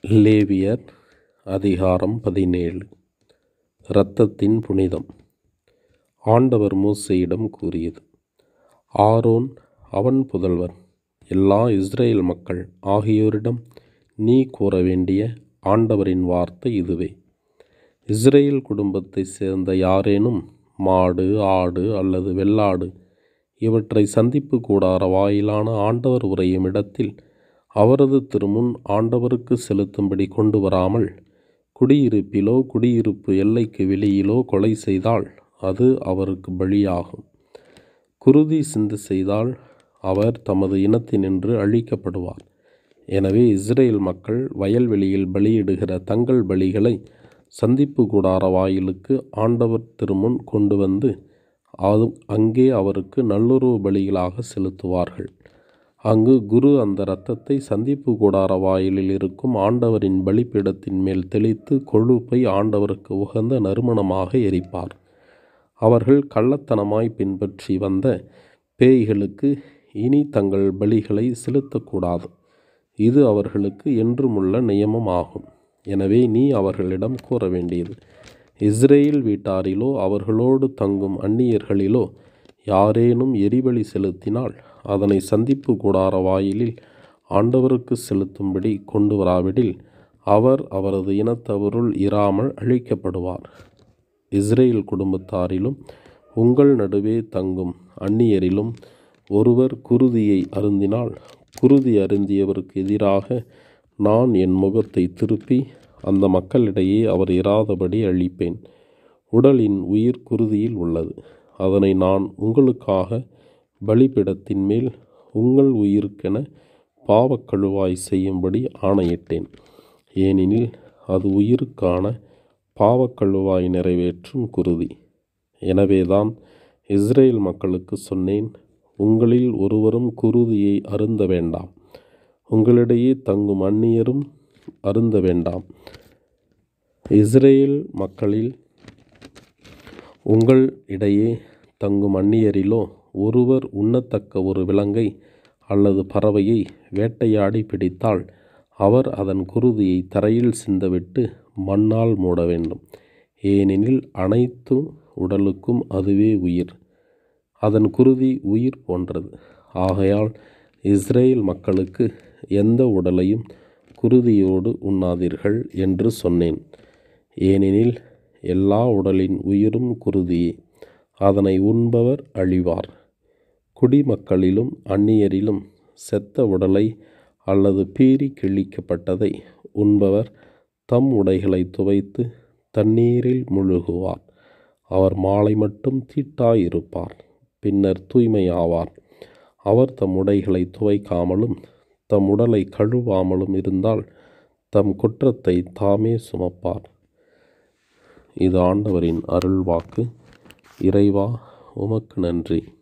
லேவியர் அதிகாரம் பதினேழு இரத்தத்தின் புனிதம் ஆண்டவர் மோசேயிடம் கூறியது ஆரோன் அவன் புதல்வர் எல்லா இஸ்ரேல் மக்கள் ஆகியோரிடம் நீ கூற வேண்டிய ஆண்டவரின் வார்த்தை இதுவே இஸ்ரேல் குடும்பத்தைச் சேர்ந்த யாரேனும் மாடு ஆடு அல்லது வெள்ளாடு இவற்றை சந்திப்பு கூடார வாயிலான ஆண்டவர் உரையும் இடத்தில் அவரது திருமுன் ஆண்டவருக்கு செலுத்தும்படி கொண்டு வராமல் குடியிருப்பிலோ குடியிருப்பு எல்லைக்கு வெளியிலோ கொலை செய்தால் அது அவருக்கு பலியாகும் குருதி சிந்து செய்தால் அவர் தமது இனத்தினின்று அழிக்கப்படுவார் எனவே இஸ்ரேல் மக்கள் வயல்வெளியில் பலியிடுகிற தங்கள் பலிகளை சந்திப்பு கூடார வாயிலுக்கு ஆண்டவர் திருமுன் கொண்டு வந்து அது அங்கே அவருக்கு நல்லுறவு பலிகளாக செலுத்துவார்கள் அங்கு குரு அந்த இரத்தத்தை சந்திப்பு கூடார வாயிலில் இருக்கும் ஆண்டவரின் பலிப்பீடத்தின் மேல் தெளித்து கொழுப்பை ஆண்டவருக்கு உகந்த நறுமணமாக எரிப்பார் அவர்கள் கள்ளத்தனமாய் பின்பற்றி வந்த பேய்களுக்கு இனி தங்கள் பலிகளை செலுத்தக்கூடாது இது அவர்களுக்கு என்றுமுள்ள நியமமாகும் எனவே நீ அவர்களிடம் கூற வேண்டியது இஸ்ரேல் வீட்டாரிலோ அவர்களோடு தங்கும் அந்நியர்களிலோ யாரேனும் எரிபலி செலுத்தினால் அதனை சந்திப்பு கூடார வாயிலில் ஆண்டவருக்கு செலுத்தும்படி கொண்டு வராவிடில் அவர் அவரது இனத்தவருள் இராமல் அழிக்கப்படுவார் இஸ்ரேல் குடும்பத்தாரிலும் உங்கள் நடுவே தங்கும் அந்நியரிலும் ஒருவர் குருதியை அருந்தினால் குருதி அருந்தியவருக்கு எதிராக நான் என் முகத்தை திருப்பி அந்த மக்களிடையே அவர் இராதபடி அழிப்பேன் உடலின் உயிர் குருதியில் உள்ளது அதனை நான் உங்களுக்காக பலிபிடத்தின் மேல் உங்கள் உயிருக்கென பாவக்கழுவாய் செய்யும்படி ஆணையிட்டேன் ஏனெனில் அது உயிருக்கான பாவக்கழுவாய் நிறைவேற்றும் குருதி எனவேதான் இஸ்ரேல் மக்களுக்கு சொன்னேன் உங்களில் ஒருவரும் குருதியை அருந்த வேண்டாம் உங்களிடையே தங்கும் அந்நியரும் அருந்த வேண்டாம் இஸ்ரேல் மக்களில் உங்கள் இடையே தங்கும் அந்நியரிலோ ஒருவர் உண்ணத்தக்க ஒரு விலங்கை அல்லது பறவையை வேட்டையாடி பிடித்தால் அவர் அதன் குருதியை தரையில் சிந்தவிட்டு மண்ணால் மூட வேண்டும் ஏனெனில் அனைத்து உடலுக்கும் அதுவே உயிர் அதன் குருதி உயிர் போன்றது ஆகையால் இஸ்ரேல் மக்களுக்கு எந்த உடலையும் குருதியோடு உண்ணாதீர்கள் என்று சொன்னேன் ஏனெனில் எல்லா உடலின் உயிரும் குருதியே அதனை உண்பவர் அழிவார் குடிமக்களிலும் அந்நியரிலும் செத்த உடலை அல்லது பீறி கிழிக்கப்பட்டதை உண்பவர் தம் உடைகளை துவைத்து தண்ணீரில் முழுகுவார் அவர் மாலை மட்டும் தீட்டாயிருப்பார் பின்னர் தூய்மையாவார் அவர் தம் உடைகளை துவைக்காமலும் தம் உடலை கழுவாமலும் இருந்தால் தம் குற்றத்தை தாமே சுமப்பார் இது ஆண்டவரின் அருள்வாக்கு இறைவா உமக்கு நன்றி